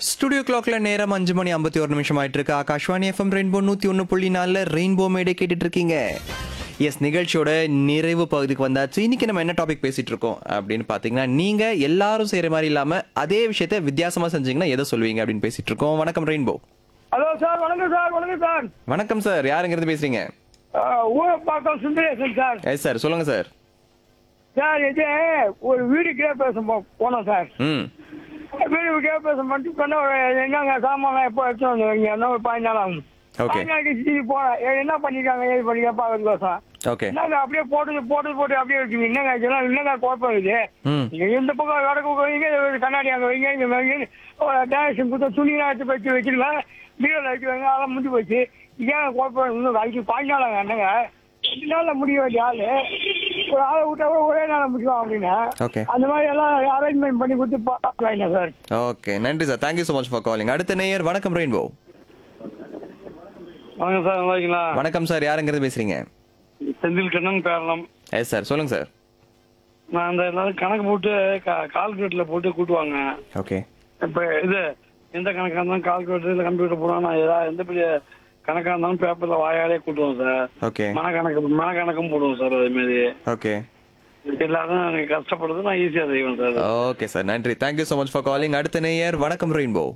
studio கிளாக்ல நேரம் அஞ்சு மணி ஐம்பத்தி ஒரு நிமிஷம் ஆயிட்டு இருக்கு ஆகாஷ்வாணி எஃப்எம் ரெயின்போ நூத்தி ஒன்று புள்ளி நாலுல ரெயின்போ மேடை கேட்டுட்டு இருக்கீங்க எஸ் நிகழ்ச்சியோட நிறைவு பகுதிக்கு வந்தாச்சு இன்னைக்கு நம்ம என்ன டாபிக் பேசிட்டு இருக்கோம் அப்படின்னு பாத்தீங்கன்னா நீங்க எல்லாரும் செய்யற மாதிரி இல்லாம அதே விஷயத்த வித்தியாசமா செஞ்சீங்கன்னா எதை சொல்லுவீங்க அப்படின்னு பேசிட்டு இருக்கோம் வணக்கம் ரெயின்போ ஹலோ சார் வணக்கம் சார் வணக்கம் சார் வணக்கம் சார் யாருங்கிறது பேசுறீங்க Urapakkam Sundaresan sir yes sir சொல்லுங்க சார் சார் இது ஒரு வீடு பேச போனோம் சார் ம் வீடு பேச மட்டும் சொன்னா ஒரு என்னங்க சாமான் எப்போ எடுத்து வந்து வைங்க என்ன ஒரு பதினஞ்சு நாள் ஆகும் ஓகே பதினஞ்சு நாளைக்கு திருப்பி போனேன் ஏ, என்ன பண்ணிருக்காங்க ஏது பண்ணிக்க பாக்கிறதுக்கோசம் ஓகே என்னங்க அப்படியே போட்டு போட்டு போட்டு அப்படியே வச்சுங்க என்னங்க இதெல்லாம் என்னங்க குழப்பம் இருக்குது ம் நீங்க இந்த பக்கம் வடக்கு பக்கம் வைங்க ஒரு கண்ணாடி அங்கே வைங்க இங்க வைங்க டேரக்ஷன் கொடுத்த துணியெல்லாம் எடுத்து வச்சு வச்சிருங்க பீரோல வச்சு வைங்க அதெல்லாம் முடிஞ்சு போச்சு ஏன் குழப்பம் இன்னும் அதுக்கு பாஞ்சு நாளாங்க என்னங்க ரெண்டு நாள்ல முடிய வேண்டிய ஆளு ஒரு ஆளை விட்டா கூட ஒரே நாள்ல முடியும் அப்படின்னா ஓகே அந்த மாதிரி எல்லாம் அரேஞ்ச்மெண்ட் பண்ணி கொடுத்து பார்க்கலாம் சார் ஓகே நன்றி sir thank you so much for calling அடுத்த நேயர் வணக்கம் ரெயின்போ வணக்கம் சார் நல்லா இருக்கீங்களா வணக்கம் சார் யாருங்கிறது பேசுறீங்க செந்தில் கண்ணன் பேரலாம் எஸ் சார் சொல்லுங்க சார் நான் அந்த எல்லாரும் கணக்கு போட்டு கால்குலேட்டர்ல போட்டு கூட்டுவாங்க ஓகே இப்ப இது எந்த கணக்கா இருந்தாலும் கால்குலேட்டர் இல்ல கம்ப்யூட்டர் போனா நான் ஏதாவது எந்த பெரிய கணக்கா இருந்தாலும் பேப்பர்ல வாயாலே கூட்டுவோம் சார் ஓகே மனக்கணக்கு மனக்கணக்கும் போடுவோம் சார் அதே மாதிரி ஓகே எல்லாரும் எனக்கு கஷ்டப்படுறது நான் ஈஸியா செய்வேன் சார் ஓகே சார் நன்றி thank you so much for calling அடுத்த நேயர் வணக்கம் ரெயின்போ